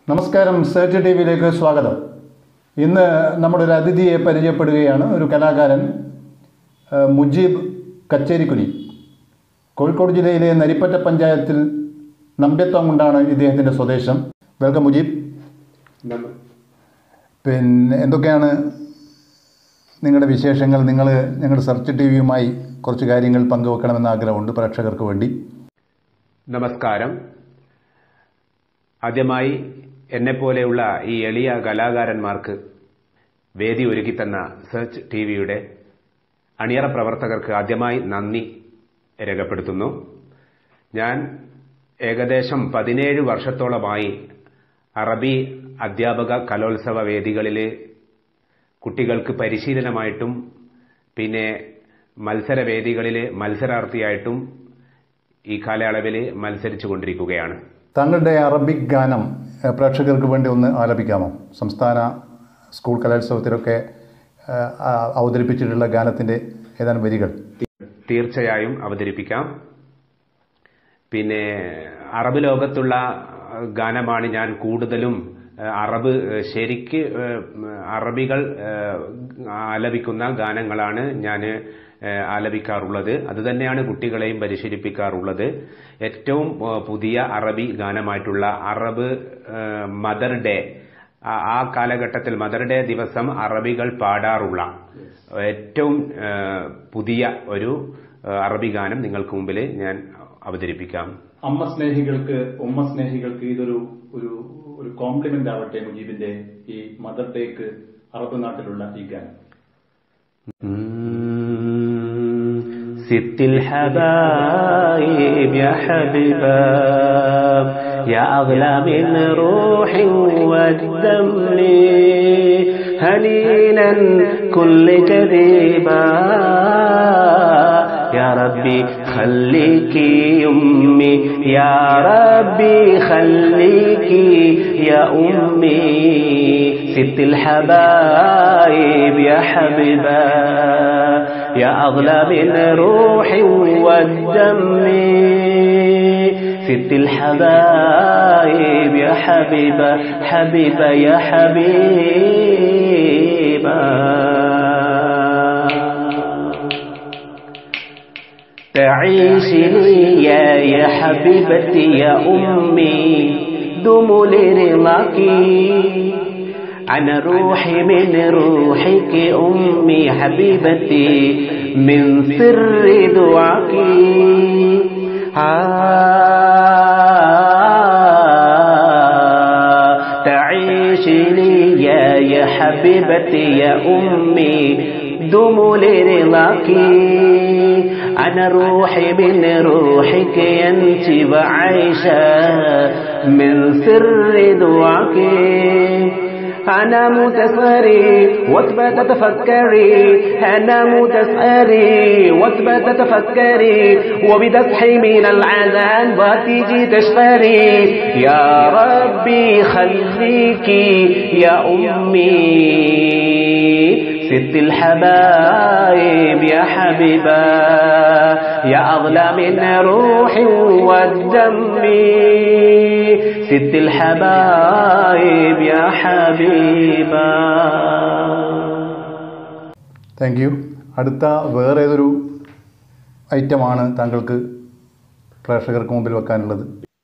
നമസ്കാരം search T വിയിലേക്ക് സ്വാഗതം ഇന്ന് നമ്മുടെ ഒരു അതിഥിയെ പരിചയപ്പെടുകയാണ് ഒരു കലാകാരൻ ആ, മുജീബ് കച്ചേരിക്കുനി കോഴിക്കോട് ജില്ലയിലെ നരിപ്പറ്റ പഞ്ചായത്തിൽ നമ്പ്യത്തോങ്ങുണ്ടാണ് ഇദ്ദേഹത്തിൻ്റെ സ്വദേശം വെൽക്കം മുജീബ് പിന്നെ എന്തൊക്കെയാണ് നിങ്ങളുടെ വിശേഷങ്ങൾ നിങ്ങൾ ഞങ്ങളുടെ സെർച്ച് ടി വിയുമായി കുറച്ച് കാര്യങ്ങൾ പങ്കുവെക്കണമെന്ന് ആഗ്രഹമുണ്ട് പ്രേക്ഷകർക്ക് വേണ്ടി നമസ്കാരം ആദ്യമായി എന്നെപ്പോലെയുള്ള ഈ എളിയ കലാകാരന്മാർക്ക് വേദി ഒരുക്കിത്തന്ന സെർച്ച് ടി വിയുടെ അണിയറ പ്രവർത്തകർക്ക് ആദ്യമായി നന്ദി രേഖപ്പെടുത്തുന്നു ഞാൻ ഏകദേശം പതിനേഴ് വർഷത്തോളമായി അറബി അധ്യാപക കലോത്സവ വേദികളിൽ കുട്ടികൾക്ക് പരിശീലനമായിട്ടും പിന്നെ മത്സരവേദികളിൽ മത്സരാർത്ഥിയായിട്ടും ഈ കാലയളവിൽ മത്സരിച്ചു കൊണ്ടിരിക്കുകയാണ് താങ്കളുടെ അറബിക് ഗാനം ഏഹ്, പ്രേക്ഷകർക്ക് വേണ്ടി ഒന്ന് ആലപിക്കാമോ സംസ്ഥാന സ്കൂൾ കലോത്സവത്തിലൊക്കെ ഏഹ്, ആ, അവതരിപ്പിച്ചിട്ടുള്ള ഗാനത്തിൻ്റെ ഏതാനും വരികൾ തീർച്ചയായും അവതരിപ്പിക്കാം പിന്നെ അറബ് ലോകത്തുള്ള ഗാനമാണ് ഞാൻ കൂടുതലും ഏഹ്, അറബ് ഏഹ്, ശരിക്ക് ഏഹ്, അറബികൾ ഏഹ്, ആലപിക്കുന്ന ഗാനങ്ങളാണ് ഞാൻ ഏഹ്, ആലപിക്കാറുള്ളത് അതുതന്നെയാണ് കുട്ടികളെയും പരിശീലിപ്പിക്കാറുള്ളത് ഏറ്റവും ഏഹ്, പുതിയ അറബി ഗാനമായിട്ടുള്ള അറബ് ഏഹ്, മദർ ഡേ ആ- ആ കാലഘട്ടത്തിൽ മദർ ഡേ ദിവസം അറബികൾ പാടാറുള്ള ഏറ്റവും ഏഹ്, പുതിയ ഒരു ഏഹ്, അറബി ഗാനം നിങ്ങൾക്ക് മുമ്പിൽ ഞാൻ അവതരിപ്പിക്കാം അമ്മ സ്നേഹികൾക്ക് ഉമ്മ സ്നേഹികൾക്ക് ഇതൊരു ഒരു ഒരു കോംപ്ലിമെന്റ് ആവട്ടെ മുജീബിന്റെ ഈ മദർ ഡേക്ക് അറബ് നാട്ടിലുള്ള ഈ ഗാനം ست الحبايب يا حبيبا يا أغلى من روح والدم هنينا كل كذيبا يا ربي خليكي يمي يا ربي خليكي يا أمي ست الحبايب يا حبيبا يا أغلى من روح والدم ست الحبايب يا حبيبة حبيبة يا حبيبة تعيش لي يا يا حبيبتي يا أمي دم لرضاك أنا روحي من روحك أمي حبيبتي من سر دعاك آه تعيش لي يا يا حبيبتي يا أمي دم لرضاك أنا روحي من روحك أنت وعيشة من سر دعاك أنا متساري واثبت تفكري أنا متساري واثبت تفكري وبتصحي من العذاب وتيجي تشتري يا ربي خليكي يا أمي ست الحبايب يا حبيبة يا أغلى من روحي والدم ست الحبايب يا حبيبة താങ്ക് യു അടുത്ത വേറെ ഏതൊരു ഐറ്റമാണ് താങ്കൾക്ക് പ്രേക്ഷകർക്ക് മുമ്പിൽ വെക്കാനുള്ളത്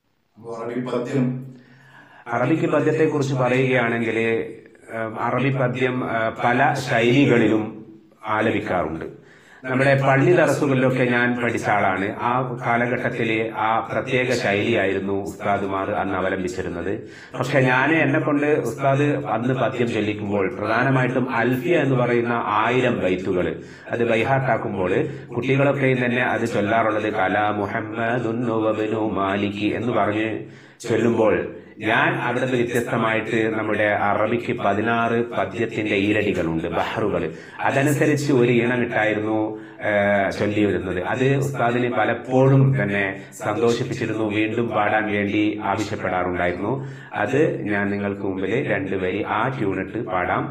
അറബിക്ക് പദ്യത്തെക്കുറിച്ച് പറയുകയാണെങ്കിൽ ഏഹ്, അറബി പദ്യം ഏഹ്, പല ശൈലികളിലും ആലപിക്കാറുണ്ട് നമ്മുടെ പള്ളി തറസുകളിലൊക്കെ ഞാൻ പഠിച്ച ആളാണ് ആ കാലഘട്ടത്തിൽ ആ പ്രത്യേക ശൈലിയായിരുന്നു ഉസ്താദുമാർ അന്ന് അവലംബിച്ചിരുന്നത് പക്ഷെ ഞാൻ എന്നെ കൊണ്ട് ഉസ്താദ് അന്ന് പദ്യം ചൊല്ലിക്കുമ്പോൾ പ്രധാനമായിട്ടും അൽഫിയ എന്ന് പറയുന്ന ആയിരം ബൈത്തുകൾ അത് ബൈഹാട്ടാക്കുമ്പോൾ കുട്ടികളൊക്കെയും തന്നെ അത് ചൊല്ലാറുള്ളത് കല മുഹമ്മദ് മാലിക് എന്ന് പറഞ്ഞ് ചൊല്ലുമ്പോൾ ഞാൻ അവിടുത്തെ വ്യത്യസ്തമായിട്ട് നമ്മുടെ അറബിക്ക് പതിനാറ് പദ്യത്തിന്റെ ഈരടികളുണ്ട് ബഹറുകൾ അതനുസരിച്ച് ഒരു ഈണമിട്ടായിരുന്നു ഏഹ്, ചൊല്ലി വരുന്നത് അത് ഉസ്താദിനെ പലപ്പോഴും തന്നെ സന്തോഷിപ്പിച്ചിരുന്നു വീണ്ടും പാടാൻ വേണ്ടി ആവശ്യപ്പെടാറുണ്ടായിരുന്നു അത് ഞാൻ നിങ്ങൾക്ക് മുമ്പിൽ രണ്ടുപേരി ആ ട്യൂണിട്ട് പാടാം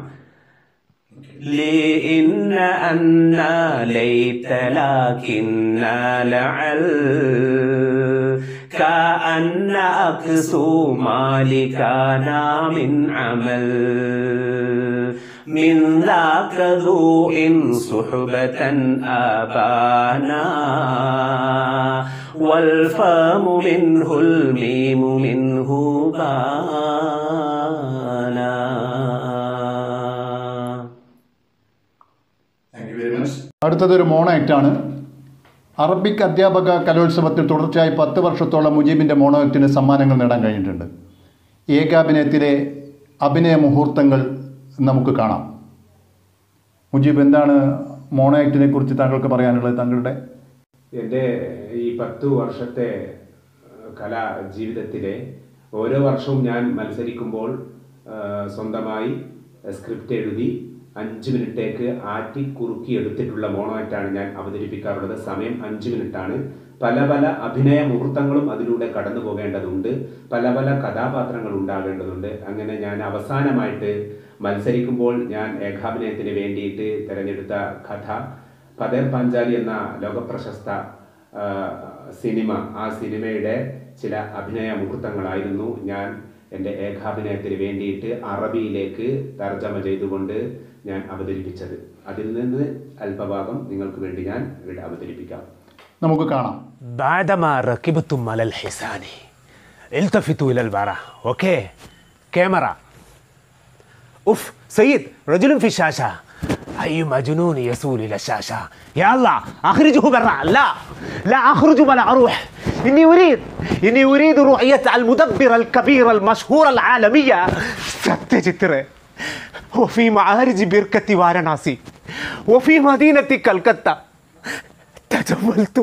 لإن أنا ليت لكن لعل كأن أكسو مالكنا من عمل من ذاك ذو إن صحبة آبانا والفم منه الميم منه بانا താങ്ക് യു വെരി മച്ച് അടുത്തതൊരു മോണോ ആക്റ്റാണ് അറബിക് അധ്യാപക കലോത്സവത്തിൽ തുടർച്ചയായി പത്ത് വർഷത്തോളം മുജീബിൻ്റെ മോണോ ആക്ടിന് സമ്മാനങ്ങൾ നേടാൻ കഴിഞ്ഞിട്ടുണ്ട് ഏകാഭിനയത്തിലെ അഭിനയ മുഹൂർത്തങ്ങൾ നമുക്ക് കാണാം മുജീബ് എന്താണ് മോണോ ആക്ടിനെ കുറിച്ച് താങ്കൾക്ക് പറയാനുള്ളത് താങ്കളുടെ എൻ്റെ ഈ പത്തു വർഷത്തെ ഏഹ്, കലാ ജീവിതത്തിലെ ഓരോ വർഷവും ഞാൻ മത്സരിക്കുമ്പോൾ ഏഹ്, സ്വന്തമായി സ്ക്രിപ്റ്റ് എഴുതി അഞ്ച് മിനിറ്റേക്ക് ആറ്റി കുറുക്കി എടുത്തിട്ടുള്ള മോണോ ആയിട്ടാണ് ഞാൻ അവതരിപ്പിക്കാറുള്ളത് സമയം അഞ്ച് മിനിറ്റാണ് പല പല അഭിനയ മുഹൂർത്തങ്ങളും അതിലൂടെ കടന്നു പോകേണ്ടതുണ്ട് പല പല കഥാപാത്രങ്ങൾ ഉണ്ടാകേണ്ടതുണ്ട് അങ്ങനെ ഞാൻ അവസാനമായിട്ട് മത്സരിക്കുമ്പോൾ ഞാൻ ഏകാഭിനയത്തിന് വേണ്ടിയിട്ട് തിരഞ്ഞെടുത്ത കഥ പതേർ പാഞ്ചാലി എന്ന ലോകപ്രശസ്ത ആ, സിനിമ ആ സിനിമയുടെ ചില അഭിനയ മുഹൂർത്തങ്ങളായിരുന്നു ഞാൻ എൻ്റെ ഏകാഭിനയത്തിന് വേണ്ടിയിട്ട് അറബിയിലേക്ക് തർജ്ജമ ചെയ്തുകൊണ്ട് ഞാൻ അവതരിപ്പിച്ചത് അതിൽ നിന്ന് അല്പഭാഗം നിങ്ങൾക്ക് വേണ്ടി ഞാൻ ഇവിടെ അവതരിപ്പിക്കാം നമുക്ക് കാണാം بعدما ركبتم على الحصان التفتوا إلى البراء أوكي كاميرا أوف سيد رجل في الشاشة أي مجنون يسول إلى الشاشة يا الله أخرجه برا لا لا أخرج ولا أروح إني أريد إني أريد رؤية المدبر الكبير المشهور العالمية ستجتر وفي معارج بركة وارناسي وفي مدينة كلكتة تجملت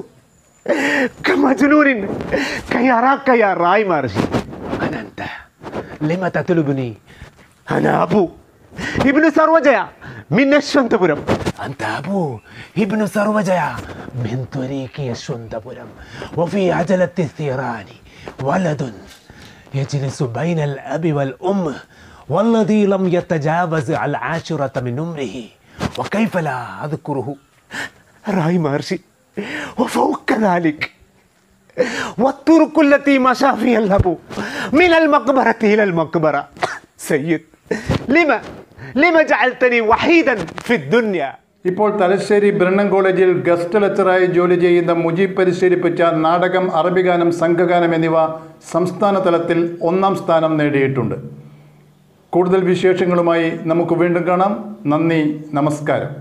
كمجنون كي أراك يا راي مارشي أنا أنت لما تطلبني أنا أبو ابن سروجيا من يشونتപുരം أنت أبو ابن سروجيا من طريق يشونتപുരം وفي عجلة الثيران ولد يجلس بين الأب والأم والذي لم يتجاوز العاشرة من عمره وكيف لا أذكره راي مارشي وفوق ذلك والطرق التي مشى فيها الأبو من المقبرة إلى المقبرة سيد لما لما جعلتني وحيدا في الدنيا ഇപ്പോൾ തലശ്ശേരി ബ്രണ്ണൻ കോളേജിൽ ഗസ്റ്റ് ലെക്ചറായി ജോലി ചെയ്യുന്ന മുജീബ് പരിശീലിപ്പിച്ച നാടകം അറബിഗാനം സംഘഗാനം എന്നിവ സംസ്ഥാന തലത്തിൽ ഒന്നാം സ്ഥാനം നേടിയിട്ടുണ്ട് കൂടുതൽ വിശേഷങ്ങളുമായി നമുക്ക് വീണ്ടും കാണാം നന്ദി നമസ്കാരം